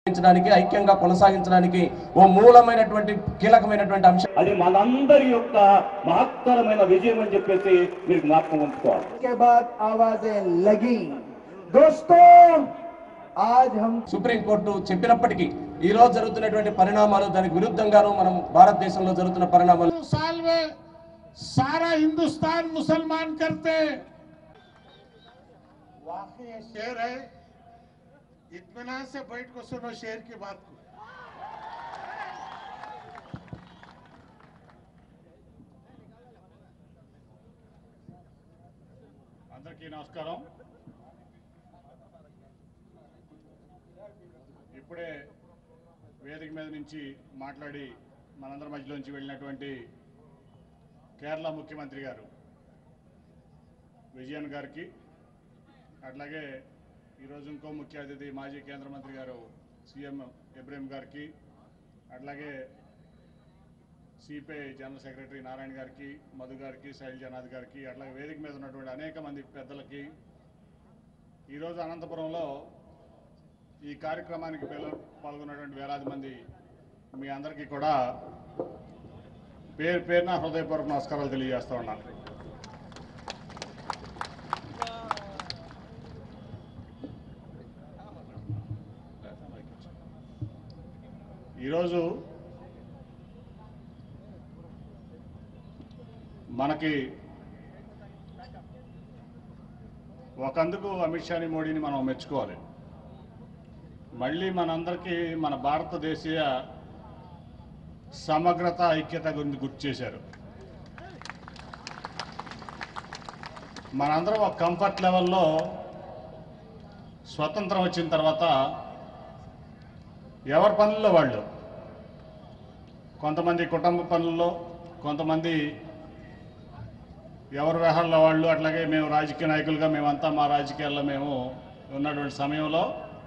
కొనసాగించడానికి ఐక్యంగా కొనసాగించడానికి ఓ మూలమైనటువంటి కీలకమైనటువంటి అంశం అది మనందరి యొక్క మహత్తరమైన విజయం అని చెప్పేసి మీరు జ్ఞాపకం ఉంచుకోవాలి के बाद आवाजें लगी दोस्तों आज हम సుప్రీంకోర్టు చెప్పినప్పటికీ ఈ రోజు జరుగుతున్నటువంటి పరిణామాలు దానికి విరుద్ధంగాను మనం భారతదేశంలో జరుగుతున్న పరిణామాలు दो साल में सारा हिंदुस्तान मुसलमान करते वाकई ये शेर है इत्मीनान से बैठ को सुनो शेर की बात को అందరికీ నమస్కారం ఇప్పుడే వేదిక మీద నుంచి మాట్లాడి మనందరి మధ్యలోంచి వెళ్ళినటువంటి కేరళ ముఖ్యమంత్రి గారు విజయన్ గారికి అట్లాగే ఈరోజు ఇంకో ముఖ్య అతిథి మాజీ కేంద్ర మంత్రి గారు సీఎం ఇబ్రహీం గారికి అట్లాగే సిపిఐ జనరల్ సెక్రటరీ నారాయణ గారికి మధు గారికి శైలజనాథ్ గారికి అట్లాగే వేదిక మీద ఉన్నటువంటి అనేక మంది పెద్దలకి ఈరోజు అనంతపురంలో ఈ కార్యక్రమానికి పిల్ల- పాల్గొన్నటువంటి వేలాది మంది మీ అందరికీ కూడా పేరు పేరున హృదయపూర్వక నమస్కారాలు తెలియజేస్తా ఉన్నాను ఈరోజు మనకి ఒకందుకు అమిత్ షాని మోడీని మనం మెచ్చుకోవాలి మళ్ళీ మనందరికీ మన భారతదేశీయ సమగ్రత ఐక్యత గురించి గుర్తు చేశారు మనందరం ఒక కంఫర్ట్ లెవెల్లో స్వతంత్రం వచ్చిన తర్వాత ఎవరి పనుల్లో వాళ్ళు కొంతమంది కుటుంబ పనుల్లో కొంతమంది ఎవరి వ్యవహారంలో వాళ్ళు అట్లాగే మేము రాజకీయ నాయకులుగా మేమంతా మా రాజకీయాల్లో మేము ఉన్నటువంటి సమయంలో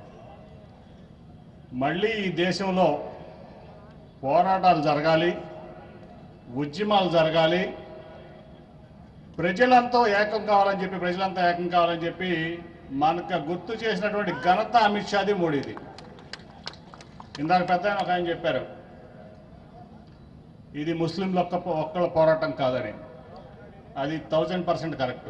మళ్ళీ ఈ దేశంలో పోరాటాలు జరగాలి ఉద్యమాలు జరగాలి ప్రజలంతా ఏకం కావాలని చెప్పి ప్రజలంతా ఏకం కావాలని చెప్పి మనకు గుర్తు చేసినటువంటి ఘనత అమిత్ షాది మోడీది ఇందాక పెద్ద ఆయన ఒక ఆయన చెప్పారు ఇది ముస్లింల ఒక్క ఒక్కళ్ళ పోరాటం కాదని అది థౌజండ్ పర్సెంట్ కరెక్ట్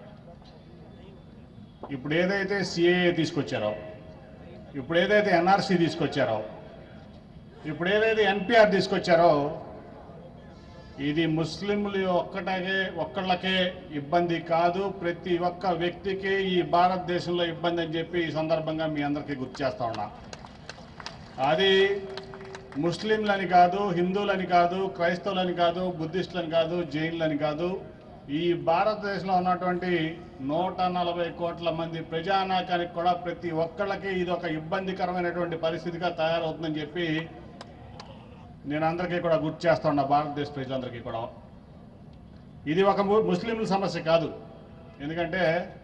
ఇప్పుడు ఏదైతే సిఏఏ తీసుకొచ్చారో ఇప్పుడు ఏదైతే ఎన్ఆర్సీ తీసుకొచ్చారో ఇప్పుడు ఏదైతే ఎన్పిఆర్ తీసుకొచ్చారో ఇది ముస్లింలు ఒక్కటకే ఒక్కళ్ళకే ఇబ్బంది కాదు ప్రతి ఒక్క వ్యక్తికి ఈ భారతదేశంలో ఇబ్బంది అని చెప్పి ఈ సందర్భంగా మీ అందరికీ గుర్తు చేస్తా ఉన్నా అది ముస్లింలని కాదు హిందువులని కాదు క్రైస్తవులని కాదు బుద్ధిస్టులని కాదు జైన్లని కాదు ఈ భారతదేశంలో ఉన్నటువంటి నూట నలభై కోట్ల మంది ప్రజానాకానికి కూడా ప్రతి ఒక్కళ్ళకి ఇది ఒక ఇబ్బందికరమైనటువంటి పరిస్థితిగా తయారవుతుందని చెప్పి నేను అందరికీ కూడా గుర్తు చేస్తా ఉన్నా భారతదేశ ప్రజలందరికీ కూడా ఇది ఒక ము- ముస్లింల సమస్య కాదు ఎందుకంటే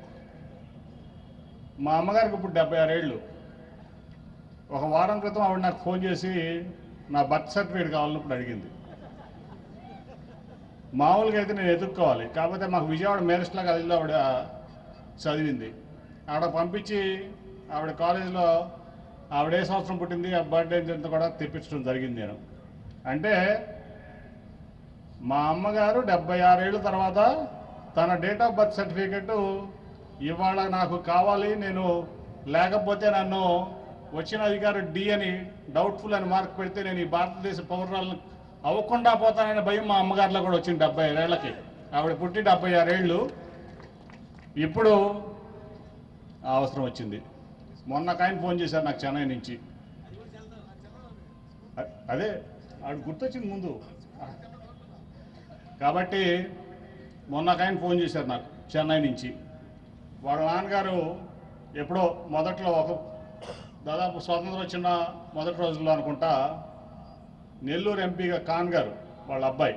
మా అమ్మగారికి ఇప్పుడు డెబ్బై ఆరేళ్ళు ఒక వారం క్రితం ఆవిడ నాకు ఫోన్ చేసి నా బర్త్ సర్టిఫికేట్ కావాలన్నప్పుడు అడిగింది మామూలుగా అయితే నేను ఎదుర్కోవాలి కాకపోతే మాకు విజయవాడ మేరస్లా కాలేజీలో ఆవిడ చదివింది ఆవిడ పంపించి ఆవిడ కాలేజీలో ఆవిడ ఏ సంవత్సరం పుట్టింది ఆ బర్త్డే అంతా కూడా తెప్పించడం జరిగింది నేను అంటే మా అమ్మగారు డెబ్బై ఆరేళ్ళ తర్వాత తన డేట్ ఆఫ్ బర్త్ సర్టిఫికెట్ ఇవాళ నాకు కావాలి నేను లేకపోతే నన్ను వచ్చిన అధికారి డి అని డౌట్ఫుల్ అని మార్క్ పెడితే నేను ఈ భారతదేశ పౌరాలను అవ్వకుండా పోతాననే భయం మా అమ్మగారిలో కూడా వచ్చింది డెబ్బై ఐదేళ్లకి ఆవిడ పుట్టి డెబ్బై ఆరేళ్ళు ఇప్పుడు ఆ అవసరం వచ్చింది మొన్న ఒక ఆయన ఫోన్ చేశారు నాకు చెన్నై నుంచి అ- అదే ఆవిడ గుర్తొచ్చింది ముందు కాబట్టి మొన్న ఒక ఆయన ఫోన్ చేశారు నాకు చెన్నై నుంచి వాళ్ళ నాన్నగారు ఎప్పుడో మొదట్లో ఒక దాదాపు స్వాతంత్రం వచ్చిన మొదటి రోజుల్లో అనుకుంటా నెల్లూరు ఎంపీగా ఖాన్ గారు వాళ్ళ అబ్బాయి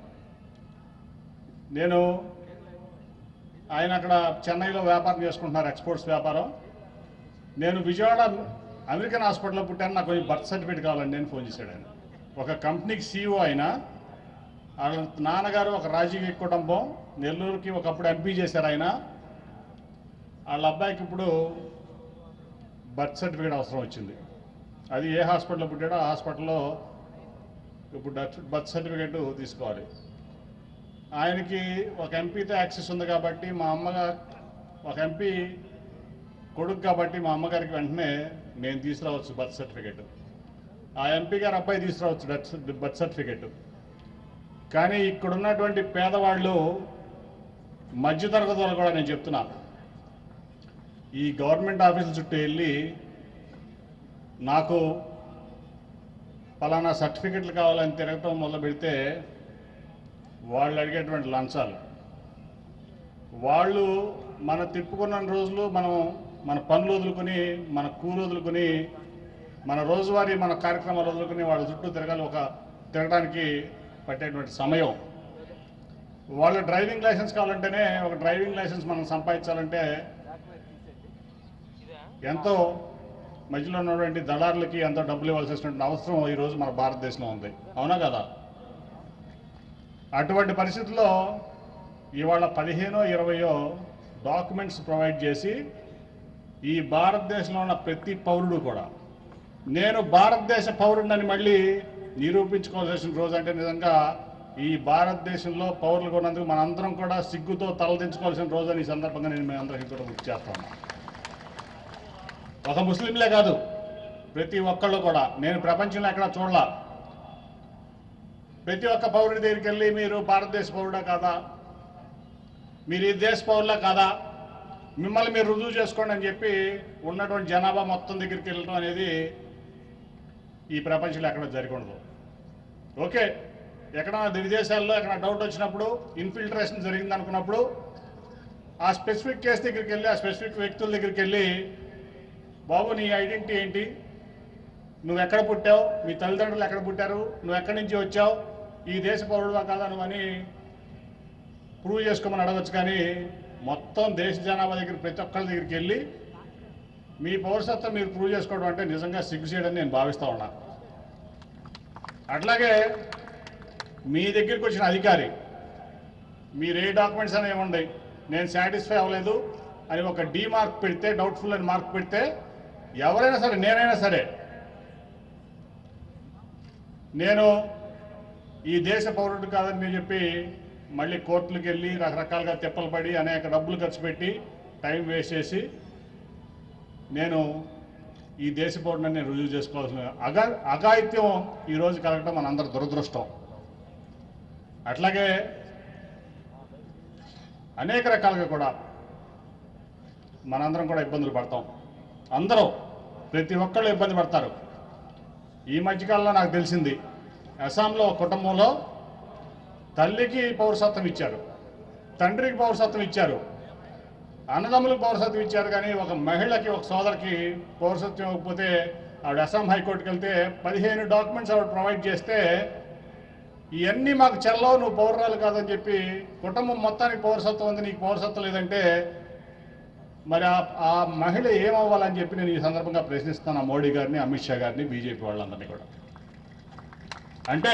నేను ఆయన అక్కడ చెన్నైలో వ్యాపారం చేసుకుంటున్నారు ఎక్స్పోర్ట్స్ వ్యాపారం నేను విజయవాడ అమెరికన్ హాస్పిటల్లో పుట్టాను నాకు కొంచెం బర్త్ సర్టిఫికేట్ కావాలండి నేను ఫోన్ చేశాడు ఆయన ఒక కంపెనీకి సీఈఓ ఆయన వాళ్ళ నాన్నగారు ఒక రాజకీయ కుటుంబం నెల్లూరుకి ఒకప్పుడు ఎంపీ చేశారు ఆయన వాళ్ళ అబ్బాయికి ఇప్పుడు బర్త్ సర్టిఫికేట్ అవసరం వచ్చింది అది ఏ హాస్పిటల్లో పుట్టాడో ఆ హాస్పిటల్లో ఇప్పుడు డచ్- బర్త్ సర్టిఫికేట్ తీసుకోవాలి ఆయనకి ఒక ఎంపీతో యాక్సెస్ ఉంది కాబట్టి మా అమ్మగా ఒక ఎంపీ కొడుకు కాబట్టి మా అమ్మగారికి వెంటనే నేను తీసుకురావచ్చు బర్త్ సర్టిఫికేట్ ఆ ఎంపీ గారు అబ్బాయి తీసుకురావచ్చు డచ్- బర్త్ సర్టిఫికేట్ కానీ ఇక్కడ ఉన్నటువంటి పేదవాళ్ళు మధ్యతరగతి వాళ్ళు కూడా నేను చెప్తున్నా ఈ గవర్నమెంట్ ఆఫీసుల చుట్టూ వెళ్ళి నాకు పలానా సర్టిఫికెట్లు కావాలని తిరగటం మొదలు పెడితే వాళ్ళు అడిగేటువంటి లంచాలు వాళ్ళు మన తిప్పుకున్న రోజులు మనం మన పనులు వదులుకొని మన కూలు వదులుకొని మన రోజువారీ మన కార్యక్రమాలు వదులుకొని వాళ్ళ చుట్టూ తిరగాలి ఒక తిరగడానికి పట్టేటువంటి సమయం వాళ్ళ డ్రైవింగ్ లైసెన్స్ కావాలంటేనే ఒక డ్రైవింగ్ లైసెన్స్ మనం సంపాదించాలంటే ఎంతో మధ్యలో ఉన్నటువంటి దళారులకి ఎంతో డబ్బులు ఇవ్వాల్సినటువంటి అవసరం ఈరోజు మన భారతదేశంలో ఉంది అవునా కదా అటువంటి పరిస్థితుల్లో ఇవాళ పదిహేనో ఇరవయో డాక్యుమెంట్స్ ప్రొవైడ్ చేసి ఈ భారతదేశంలో ఉన్న ప్రతి పౌరుడు కూడా నేను భారతదేశ పౌరుడిని మళ్ళీ నిరూపించుకోవాల్సిన రోజు అంటే నిజంగా ఈ భారతదేశంలో పౌరులు ఉన్నందుకు మనందరం కూడా సిగ్గుతో తలదించుకోవాల్సిన రోజు అని ఈ సందర్భంగా నేను మీ అందరికీ కూడా గుర్తు చేస్తాను ఒక ముస్లింలే కాదు ప్రతి ఒక్కళ్ళు కూడా నేను ప్రపంచంలో ఎక్కడ చూడలా ప్రతి ఒక్క పౌరుడి దగ్గరికి వెళ్ళి మీరు భారతదేశ పౌరుడా కాదా మీరు ఈ దేశ పౌరులా కాదా మిమ్మల్ని మీరు రుజువు చేసుకోండి అని చెప్పి ఉన్నటువంటి జనాభా మొత్తం దగ్గరికి వెళ్ళడం అనేది ఈ ప్రపంచంలో ఎక్కడ జరిగి ఉండదు ఓకే ఎక్కడైనా విదేశాల్లో ఎక్కడ డౌట్ వచ్చినప్పుడు ఇన్ఫిల్ట్రేషన్ జరిగింది అనుకున్నప్పుడు ఆ స్పెసిఫిక్ కేసు దగ్గరికి వెళ్ళి ఆ స్పెసిఫిక్ వ్యక్తుల దగ్గరికి వెళ్ళి బాబు నీ ఐడెంటిటీ ఏంటి నువ్వు ఎక్కడ పుట్టావు మీ తల్లిదండ్రులు ఎక్కడ పుట్టారు నువ్వు ఎక్కడి నుంచి వచ్చావు ఈ దేశ పౌరుడువా కాదా నువ్వు అని ప్రూవ్ చేసుకోమని అడగచ్చు కానీ మొత్తం దేశ జనాభా దగ్గర ప్రతి ఒక్కరి దగ్గరికి వెళ్ళి మీ పౌరసత్వం మీరు ప్రూవ్ చేసుకోవడం అంటే నిజంగా సిగ్గు చేయడం నేను భావిస్తా ఉన్నా అట్లాగే మీ దగ్గరికి వచ్చిన అధికారి మీరు ఏ డాక్యుమెంట్స్ అని ఏముండయి నేను సాటిస్ఫై అవ్వలేదు అని ఒక డి మార్క్ పెడితే డౌట్ఫుల్ అని మార్క్ పెడితే ఎవరైనా సరే నేనైనా సరే నేను ఈ దేశ పౌరుడు కాదని నేను చెప్పి మళ్ళీ కోర్టులకు వెళ్ళి రకరకాలుగా తిప్పలు పడి అనేక డబ్బులు ఖర్చు పెట్టి టైం వేస్ట్ చేసి నేను ఈ దేశ పౌరుడిని నేను రుజువు చేసుకోవాల్సిన అగా అఘాయిత్యం ఈరోజు కలగటం మనందరి దురదృష్టం అట్లాగే అనేక రకాలుగా కూడా మనందరం కూడా ఇబ్బందులు పడతాం అందరూ ప్రతి ఒక్కళ్ళు ఇబ్బంది పడతారు ఈ మధ్యకాలంలో నాకు తెలిసింది అస్సాంలో ఒక కుటుంబంలో తల్లికి పౌరసత్వం ఇచ్చారు తండ్రికి పౌరసత్వం ఇచ్చారు అన్నదమ్ములకు పౌరసత్వం ఇచ్చారు కానీ ఒక మహిళకి ఒక సోదరికి పౌరసత్వం ఇవ్వకపోతే ఆవిడ అస్సాం హైకోర్టుకి వెళ్తే పదిహేను డాక్యుమెంట్స్ ఆవిడ ప్రొవైడ్ చేస్తే ఇవన్నీ మాకు చెల్లవు నువ్వు పౌరురాలు కాదని చెప్పి కుటుంబం మొత్తానికి పౌరసత్వం ఉంది నీకు పౌరసత్వం లేదంటే మరి ఆ ఆ మహిళ ఏమవ్వాలని చెప్పి నేను ఈ సందర్భంగా ప్రశ్నిస్తాను ఆ మోడీ గారిని అమిత్ షా గారిని బీజేపీ వాళ్ళందరినీ కూడా అంటే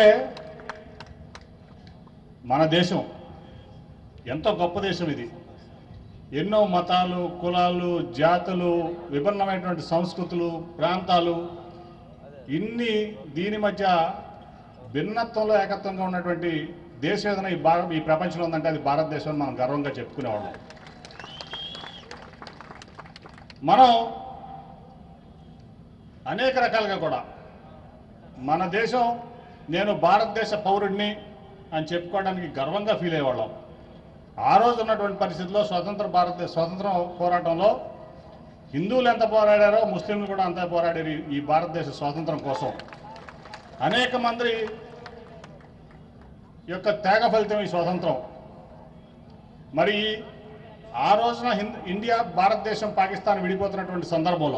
మన దేశం ఎంతో గొప్ప దేశం ఇది ఎన్నో మతాలు కులాలు జాతులు విభిన్నమైనటువంటి సంస్కృతులు ప్రాంతాలు ఇన్ని దీని మధ్య భిన్నత్వంలో ఏకత్వంగా ఉన్నటువంటి దేశం ఏదైనా ఈ భారత ఈ ప్రపంచంలో ఉందంటే అది భారతదేశం అని మనం గర్వంగా చెప్పుకునేవాళ్ళం మనం అనేక రకాలుగా కూడా మన దేశం నేను భారతదేశ పౌరుడిని అని చెప్పుకోవడానికి గర్వంగా ఫీల్ అయ్యేవాళ్ళం ఆ రోజు ఉన్నటువంటి పరిస్థితుల్లో స్వతంత్ర భారత స్వతంత్రం పోరాటంలో హిందువులు ఎంత పోరాడారో ముస్లింలు కూడా అంతే పోరాడారు ఈ- ఈ భారతదేశ స్వాతంత్రం కోసం అనేక మంది యొక్క త్యాగ ఫలితం ఈ స్వాతంత్రం మరి ఆ రోజున హింద్ ఇండియా భారతదేశం పాకిస్తాన్ విడిపోతున్నటువంటి సందర్భంలో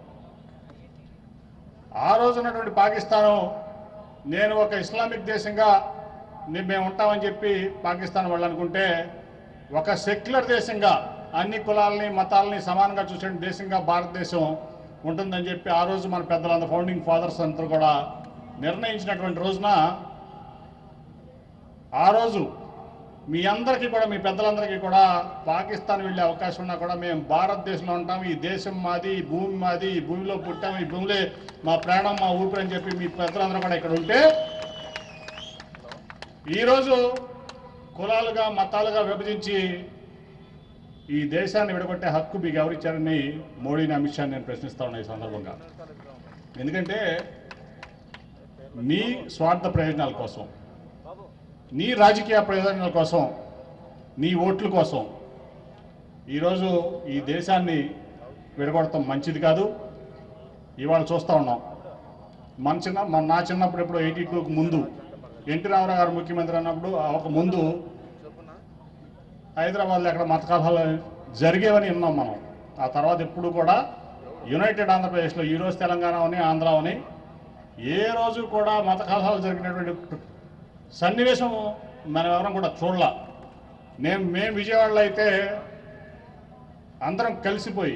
ఆ రోజు ఉన్నటువంటి పాకిస్తాను నేను ఒక ఇస్లామిక్ దేశంగా నే- మేము ఉంటామని చెప్పి పాకిస్తాన్ వాళ్ళు అనుకుంటే ఒక సెక్యులర్ దేశంగా అన్ని కులాలని మతాలని సమానంగా చూసే దేశంగా భారతదేశం ఉంటుందని చెప్పి ఆ రోజు మన పెద్దలందరూ ఫౌండింగ్ ఫాదర్స్ అందరూ కూడా నిర్ణయించినటువంటి రోజున ఆ రోజు మీ అందరికీ కూడా మీ పెద్దలందరికీ కూడా పాకిస్తాన్ వెళ్ళే అవకాశం ఉన్నా కూడా మేము భారతదేశంలో ఉంటాం ఈ దేశం మాది ఈ భూమి మాది ఈ భూమిలో పుట్టాం ఈ భూమిలో మా ప్రాణం మా ఊపిరి అని చెప్పి మీ పెద్దలందరూ కూడా ఇక్కడ ఉంటే ఈరోజు కులాలుగా మతాలుగా విభజించి ఈ దేశాన్ని విడగొట్టే హక్కు మీకు ఎవరిచ్చారని మోడీని అమిత్ షా నేను ప్రశ్నిస్తా ఉన్నా ఈ సందర్భంగా ఎందుకంటే నీ స్వార్థ ప్రయోజనాల కోసం నీ రాజకీయ ప్రయోజనాల కోసం నీ ఓట్ల కోసం ఈరోజు ఈ దేశాన్ని విడగొడటం మంచిది కాదు ఇవాళ చూస్తూ ఉన్నాం మన చిన్న మన నా చిన్నప్పుడు ఎప్పుడు ఎయిటీ టూకి ముందు ఎన్టీ రామారావు గారు ముఖ్యమంత్రి అన్నప్పుడు ఆ ఒక ముందు హైదరాబాద్లో ఎక్కడ మత కలహాలు జరిగేవని విన్నాం మనం ఆ తర్వాత ఎప్పుడు కూడా యునైటెడ్ ఆంధ్రప్రదేశ్లో ఈరోజు తెలంగాణ అని ఆంధ్ర అని ఏ రోజు కూడా మత కలహాలు జరిగినటువంటి సన్నివేశం మనం ఎవరం కూడా చూడలా నేను మేము విజయవాడలో అయితే అందరం కలిసిపోయి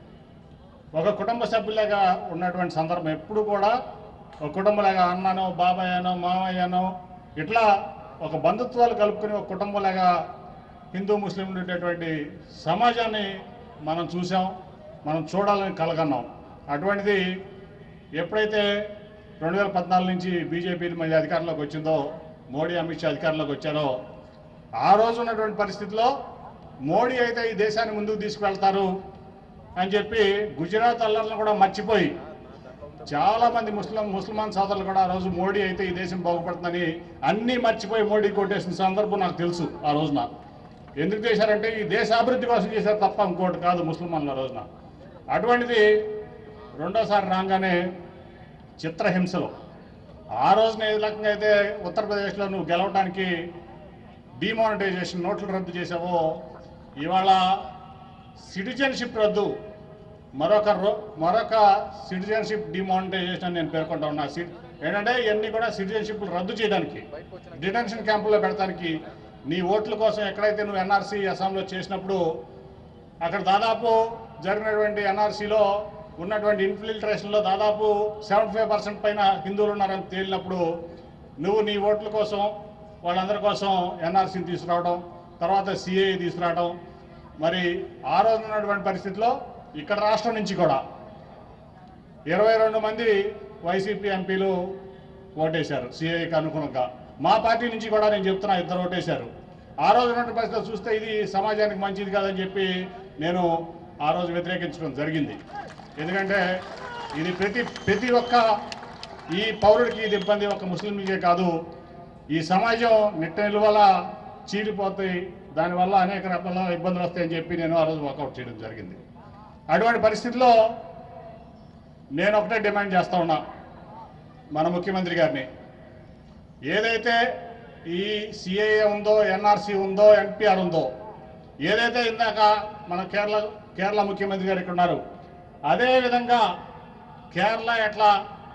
ఒక కుటుంబ సభ్యులాగా ఉన్నటువంటి సందర్భం ఎప్పుడు కూడా ఒక కుటుంబంలాగా అన్ననో బాబాయ్ అనో మామయ్యనో ఇట్లా ఒక బంధుత్వాలు కలుపుకుని ఒక కుటుంబంలాగా హిందూ ముస్లింలు ఉండేటువంటి సమాజాన్ని మనం చూసాం మనం చూడాలని కలగన్నాం అటువంటిది ఎప్పుడైతే రెండు వేల పద్నాలుగు నుంచి బీజేపీ మళ్ళీ అధికారంలోకి వచ్చిందో మోడీ అమిత్ షా అధికారంలోకి వచ్చారో ఆ రోజు ఉన్నటువంటి పరిస్థితిలో మోడీ అయితే ఈ దేశాన్ని ముందుకు తీసుకువెళ్తారు అని చెప్పి గుజరాత్ అల్లర్లను కూడా మర్చిపోయి చాలా మంది ముస్లిం ముస్లిమాన్ సోదరులు కూడా ఆ రోజు మోడీ అయితే ఈ దేశం బాగుపడుతుందని అన్నీ మర్చిపోయి మోడీ కొట్టేసిన సందర్భం నాకు తెలుసు ఆ రోజున ఎందుకు చేశారంటే ఈ దేశ అభివృద్ధి కోసం చేశారు తప్ప ఇంకోటి కాదు ముస్లిమాన్ల రోజున అటువంటిది రెండోసారి రాగానే చిత్రహింసలు ఆ రోజున ఏ రకంగా అయితే ఉత్తరప్రదేశ్లో నువ్వు గెలవడానికి డిమానిటైజేషన్ నోట్లు రద్దు చేసావో ఇవాళ సిటిజన్షిప్ రద్దు మరొక రో- మరొక సిటిజన్షిప్ డిమానిటైజేషన్ అని నేను పేర్కొంటా ఉన్నా సి- ఏంటంటే ఇవన్నీ కూడా సిటిజన్షిప్ రద్దు చేయడానికి డిటెన్షన్ క్యాంపుల్లో పెడతానికి నీ ఓట్ల కోసం ఎక్కడైతే నువ్వు ఎన్ఆర్సీ అస్సాంలో చేసినప్పుడు అక్కడ దాదాపు జరిగినటువంటి ఎన్ఆర్సీలో ఉన్నటువంటి ఇన్ఫిల్ట్రేషన్లో దాదాపు సెవెంటీ ఫైవ్ పర్సెంట్ పైన హిందువులు ఉన్నారని తేలినప్పుడు నువ్వు నీ ఓట్ల కోసం వాళ్ళందరి కోసం ఎన్ఆర్సీని తీసుకురావడం తర్వాత సిఏ తీసుకురావడం మరి ఆ రోజు ఉన్నటువంటి పరిస్థితిలో ఇక్కడ రాష్ట్రం నుంచి కూడా ఇరవై రెండు మంది వైసీపీ ఎంపీలు ఓటేశారు సిఐకి అనుగుణంగా మా పార్టీ నుంచి కూడా నేను చెప్తున్నా ఇద్దరు ఓటేశారు ఆ రోజు ఉన్నటువంటి పరిస్థితులు చూస్తే ఇది సమాజానికి మంచిది కాదని చెప్పి నేను ఆ రోజు వ్యతిరేకించడం జరిగింది ఎందుకంటే ఇది ప్రతి ప్రతి ఒక్క ఈ పౌరుడికి ఇది ఇబ్బంది ఒక ముస్లింలకే కాదు ఈ సమాజం నిట్ట నిలువల చీలిపోతాయి దానివల్ల అనేక రకాల ఇబ్బందులు వస్తాయని చెప్పి నేను ఆ రోజు వాకౌట్ చేయడం జరిగింది అటువంటి పరిస్థితుల్లో నేను ఒకటే డిమాండ్ చేస్తా ఉన్నా మన ముఖ్యమంత్రి గారిని ఏదైతే ఈ సిఏఏ ఉందో ఎన్ఆర్సీ ఉందో ఎన్పిఆర్ ఉందో ఏదైతే ఇందాక మన కేరళ కేరళ ముఖ్యమంత్రి గారు ఇక్కడ ఉన్నారు అదే విధంగా కేరళ ఎట్లా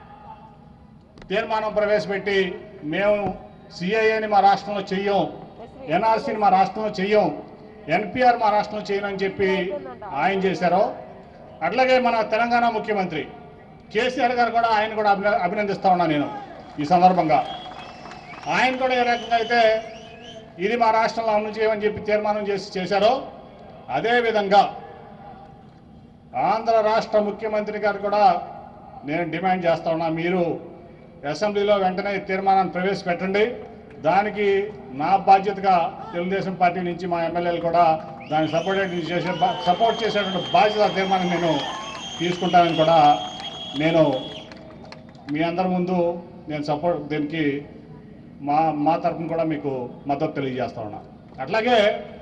తీర్మానం ప్రవేశపెట్టి మేము సిఐఏని మా రాష్ట్రంలో చెయ్యం ఎన్ఆర్సీని మా రాష్ట్రంలో చెయ్యం ఎన్పిఆర్ మా రాష్ట్రంలో చేయనని చెప్పి ఆయన చేశారో అట్లాగే మన తెలంగాణ ముఖ్యమంత్రి కేసీఆర్ గారు కూడా ఆయన కూడా అభిన- అభినందిస్తా ఉన్నా నేను ఈ సందర్భంగా ఆయన కూడా ఏ రకంగా అయితే ఇది మా రాష్ట్రంలో అమలు చేయమని చెప్పి తీర్మానం చేసి చేశారో అదేవిధంగా ఆంధ్ర రాష్ట్ర ముఖ్యమంత్రి గారు కూడా నేను డిమాండ్ చేస్తా ఉన్నా మీరు అసెంబ్లీలో వెంటనే ఈ తీర్మానాన్ని ప్రవేశపెట్టండి దానికి నా బాధ్యతగా తెలుగుదేశం పార్టీ నుంచి మా ఎమ్మెల్యేలు కూడా దాన్ని సపోర్ట్ చేసే బా- సపోర్ట్ చేసేటువంటి బాధ్యత తీర్మానం నేను తీసుకుంటానని కూడా నేను మీ అందరి ముందు నేను సపోర్ట్ దీనికి మా మా తరఫున కూడా మీకు మద్దతు తెలియజేస్తా ఉన్నా అట్లాగే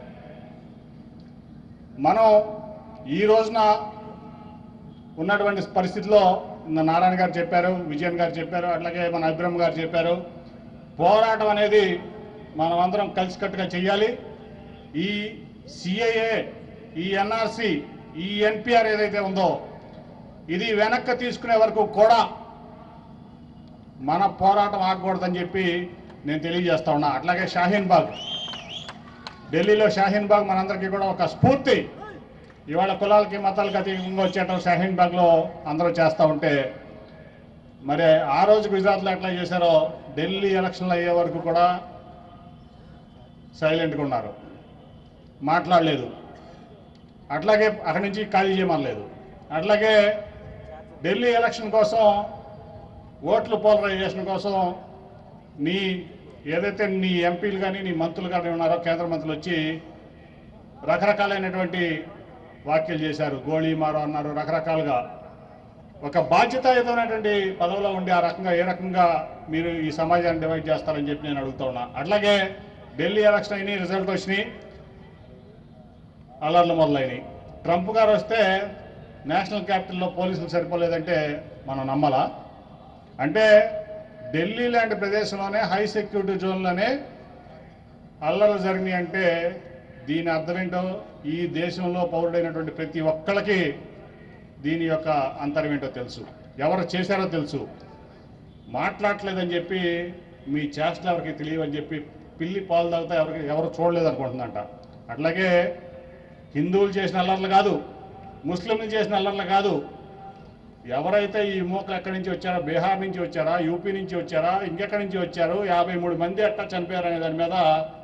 మనం ఈ రోజున ఉన్నటువంటి పరిస్థితిలో నిన్న నారాయణ గారు చెప్పారు విజయన్ గారు చెప్పారు అట్లాగే మన అభిరామ్ గారు చెప్పారు పోరాటం అనేది మనం అందరం కలిసికట్టుగా చేయాలి ఈ సిఐఏ ఈ ఎన్ఆర్సి ఈ ఎన్పిఆర్ ఏదైతే ఉందో ఇది వెనక్కి తీసుకునే వరకు కూడా మన పోరాటం ఆగకూడదని చెప్పి నేను తెలియజేస్తా ఉన్నా అట్లాగే షాహీన్ బాగ్ ఢిల్లీలో షాహీన్ బాగ్ మనందరికీ కూడా ఒక స్ఫూర్తి ఇవాళ కులాలకి మతాలకి అతీతంగా వచ్చేటం షాహీన్ బాగ్లో అందరూ చేస్తూ ఉంటే మరి ఆ రోజు గుజరాత్లో ఎట్లా చేశారో ఢిల్లీ ఎలక్షన్లు అయ్యే వరకు కూడా సైలెంట్గా ఉన్నారు మాట్లాడలేదు అట్లాగే అక్కడి నుంచి ఖాళీ చేయమనలేదు అట్లాగే ఢిల్లీ ఎలక్షన్ కోసం ఓట్లు పోలరైజేషన్ కోసం నీ ఏదైతే నీ ఎంపీలు కానీ నీ మంత్రులు కానీ ఉన్నారో కేంద్ర మంత్రులు వచ్చి రకరకాలైనటువంటి వ్యాఖ్యలు చేశారు గోళీ మారో అన్నారు రకరకాలుగా ఒక బాధ్యతాయుతమైనటువంటి పదవిలో ఉండి ఆ రకంగా ఏ రకంగా మీరు ఈ సమాజాన్ని డివైడ్ చేస్తారని చెప్పి నేను అడుగుతా ఉన్నా అట్లాగే ఢిల్లీ ఎలక్షన్ అయినాయి రిజల్ట్ వచ్చినాయి అల్లర్లు మొదలైనవి ట్రంప్ గారు వస్తే నేషనల్ క్యాపిటల్లో పోలీసులు సరిపోలేదంటే మనం నమ్మలా అంటే ఢిల్లీ లాంటి ప్రదేశంలోనే హై సెక్యూరిటీ జోన్లోనే అల్లర్లు జరిగినాయి అంటే దీని అర్థం ఏంటో ఈ దేశంలో పౌరుడైనటువంటి ప్రతి ఒక్కళ్ళకి దీని యొక్క అంతరం ఏంటో తెలుసు ఎవరు చేశారో తెలుసు మాట్లాడలేదని చెప్పి మీ చేష్టలు ఎవరికి తెలియవని చెప్పి పిల్లి పాలు తాగితే ఎవరికి ఎవరు చూడలేదు అనుకుంటుందంట అట్లాగే హిందువులు చేసిన అల్లర్లు కాదు ముస్లింలు చేసిన అల్లర్లు కాదు ఎవరైతే ఈ మూకలు ఎక్కడి నుంచి వచ్చారో బీహార్ నుంచి వచ్చారా యూపీ నుంచి వచ్చారా ఇంకెక్కడి నుంచి వచ్చారు యాభై మూడు మంది ఎట్టా చనిపోయారు అనే దాని మీద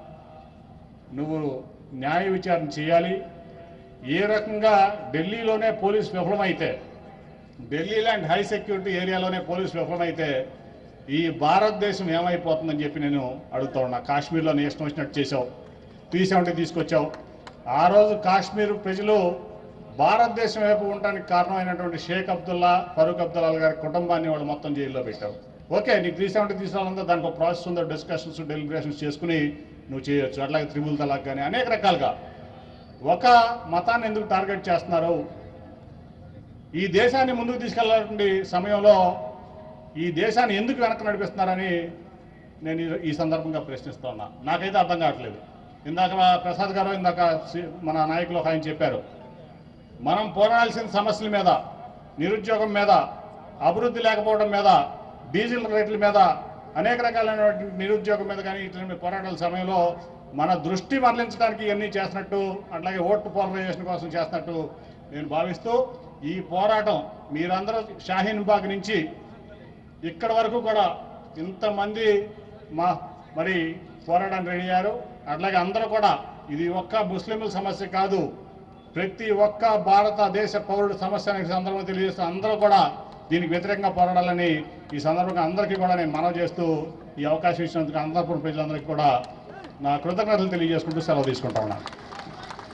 నువ్వు న్యాయ విచారణ చేయాలి ఏ రకంగా ఢిల్లీలోనే పోలీస్ విఫలమైతే ఢిల్లీ లాంటి హై సెక్యూరిటీ ఏరియాలోనే పోలీస్ విఫలమైతే ఈ భారతదేశం ఏమైపోతుందని చెప్పి నేను అడుగుతా ఉన్నా కాశ్మీర్లో నీ ఇష్టం వచ్చినట్టు చేసావు త్రీ సెవెంటీ తీసుకొచ్చావు ఆ రోజు కాశ్మీర్ ప్రజలు భారతదేశం వైపు ఉండడానికి కారణమైనటువంటి షేక్ అబ్దుల్లా ఫరూక్ అబ్దుల్లా గారి కుటుంబాన్ని వాళ్ళు మొత్తం జైల్లో పెట్టావు ఓకే నీకు త్రీ సెవెంటీ తీసుకోవాలంటే దానికి ఒక ప్రాసెస్ ఉందో డిస్కషన్స్ డెలిబరేషన్స్ చేసుకుని నువ్వు చేయొచ్చు అట్లాగే త్రిబుల్ తలాక్ కానీ అనేక రకాలుగా ఒక మతాన్ని ఎందుకు టార్గెట్ చేస్తున్నారు ఈ దేశాన్ని ముందుకు తీసుకెళ్లాలంటే సమయంలో ఈ దేశాన్ని ఎందుకు వెనక్కి నడిపిస్తున్నారని నేను ఈ- ఈ సందర్భంగా ప్రశ్నిస్తా ఉన్నా నాకైతే అర్థం కావట్లేదు ఇందాక మా ప్రసాద్ గారు ఇందాక సి- మన నాయకులు ఒక ఆయన చెప్పారు మనం పోరాడాల్సిన సమస్యల మీద నిరుద్యోగం మీద అభివృద్ధి లేకపోవడం మీద డీజిల్ రేట్ల మీద అనేక రకాలైనటువంటి నిరుద్యోగం మీద కానీ ఇట్ల మీద పోరాటాల సమయంలో మన దృష్టి మరలించడానికి ఇవన్నీ చేస్తున్నట్టు అట్లాగే ఓటు పోలరైజేషన్ కోసం చేస్తున్నట్టు నేను భావిస్తూ ఈ పోరాటం మీరందరూ షాహీన్ బాగ్ నుంచి ఇక్కడ వరకు కూడా ఇంతమంది మా మరి పోరాటానికి రెడీ అయ్యారు అట్లాగే అందరూ కూడా ఇది ఒక్క ముస్లింల సమస్య కాదు ప్రతి ఒక్క భారతదేశ పౌరుడు సమస్య అనే సందర్భంగా తెలియజేస్తూ అందరూ కూడా దీనికి వ్యతిరేకంగా పోరాడాలని ఈ సందర్భంగా అందరికీ కూడా నేను మనవి చేస్తూ ఈ అవకాశం ఇచ్చినందుకు అందరూ ప్రజలందరికీ కూడా నా కృతజ్ఞతలు తెలియజేసుకుంటూ సెలవు తీసుకుంటా ఉన్నాను